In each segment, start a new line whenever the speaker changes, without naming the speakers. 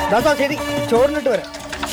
ദാസാ ശരി ചോറിനിട്ട് വരാം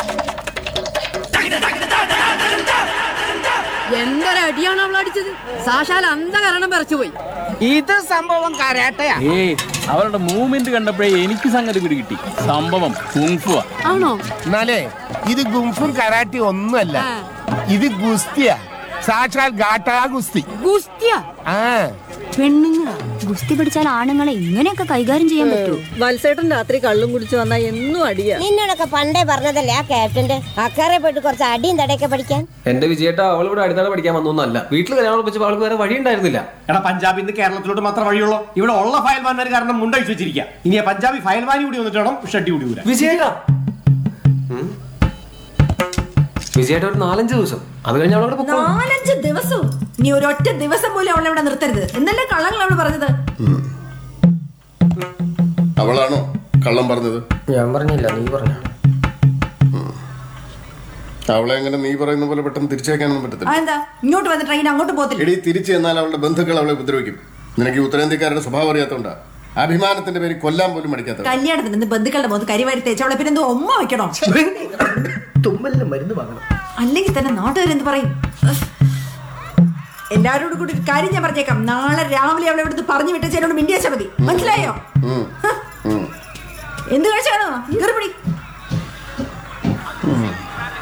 എന്തൊരടിയാണ് അവൾ അടിച്ചത് സാക്ഷാൽ അന്ധകരണം പറിച്ചുപോയി
ഇത് സംഭവം കരാട്ടയാ
ഏയ് അവരുടെ മൂവ്മെന്റ് കണ്ടപ്പോഴേ എനിക്ക് സംഗതി പിടി കിട്ടി സംഭവം കുങ്ഫുവാ
ആണോ
എന്നാലേ ഇത് ഗുംഫും കരാട്ടി ഒന്നുമല്ല ഇത് ഗുസ്തിയാ സാക്ഷാൽ ഗാട്ടാ ഗുസ്തി
ഗുസ്തിയ
ആ
പെണ്ണുങ്ങളാ
ഗുസ്തി പിടിച്ചാൽ ആണുങ്ങളെ ഇങ്ങനെയൊക്കെ കൈകാര്യം ചെയ്യാൻ പറ്റൂ
വത്സേട്ടൻ രാത്രി കള്ളും കുടിച്ചു വന്നാ എന്നും അടിയാ
നിന്നോടൊക്കെ പണ്ടേ പറഞ്ഞതല്ലേ ആ ക്യാപ്റ്റന്റെ അക്കറെ പോയിട്ട് കുറച്ച് അടിയും തടയൊക്കെ പഠിക്കാൻ
എന്റെ വിജയേട്ട അവൾ ഇവിടെ അടുത്താണ് പഠിക്കാൻ വന്നൊന്നല്ല വീട്ടിൽ കല്യാണം ഉറപ്പിച്ചപ്പോൾ അവൾക്ക് വേറെ വഴി ഉണ്ടായിരുന്നില്ല
എടാ പഞ്ചാബിൽ നിന്ന് കേരളത്തിലോട്ട് മാത്രം വഴിയുള്ളൂ ഇവിടെ ഉള്ള ഫയൽമാന്മാർ കാരണം മുണ്ടഴിച്ച് വെച്ചിരിക്കുക ഇനി ആ പഞ്ചാബി ഫയൽമാനി കൂടി വന്നിട്ട് വേണം ഷഡ്ഡി കൂടി ഊരാൻ
വിജയേട്ട വിജയേട്ട ഒരു നാലഞ്ച് ദിവസം അത് കഴിഞ്ഞ് അവളവിടെ പൊക്കോളും
നാലഞ്ച് ദിവസവും നീ ഒരൊറ്റ ദിവസം പോലും അവളെ ഇവിടെ നിർത്തരുത് എന്നല്ലേ കള്ളങ്ങൾ അവള് പറഞ്ഞത്
അവളാണോ കള്ളം പറഞ്ഞത്
ഞാൻ പറഞ്ഞില്ല നീ പറഞ്ഞ
അവളെ എങ്ങനെ നീ പറയുന്ന പോലെ പെട്ടെന്ന് തിരിച്ചേക്കാനൊന്നും പറ്റത്തില്ല
അതെന്താ ഇങ്ങോട്ട് വന്ന ട്രെയിൻ അങ്ങോട്ട് പോകത്തില്ല
എടി തിരിച്ചു ചെന്നാൽ അവളുടെ ബന്ധുക്കൾ അവളെ ഉപദ്രവിക്കും നിനക്ക് ഈ ഉത്തരേന്ത്യക്കാരുടെ സ്വഭാവം അറിയാത്തോണ്ടാ അഭിമാനത്തിന്റെ പേര് കൊല്ലാൻ പോലും മടിക്കാത്ത
കല്യാണത്തിന് ഇന്ന് ബന്ധുക്കളുടെ മുഖത്ത് കരിവാരി തേച്ചവളെ പിന്നെ എന്തോ ഒമ്മ വെക്കണോ
തുമ്മലിന് മരുന്ന് വാങ്ങണം
അല്ലെങ്കിൽ തന്നെ നാട്ടുകാരെന്ത് പറയും എല്ലാവരോടും കൂടി ഒരു കാര്യം ഞാൻ പറഞ്ഞേക്കാം നാളെ രാവിലെ അവളെ ഇവിടുന്ന് പറഞ്ഞു വിട്ട ചേരോട് മിണ്ടിയാച്ചാ മതി മനസ്സിലായോ ഹ. എന്ത് കഴിച്ചാണോ കയറിപ്പിടി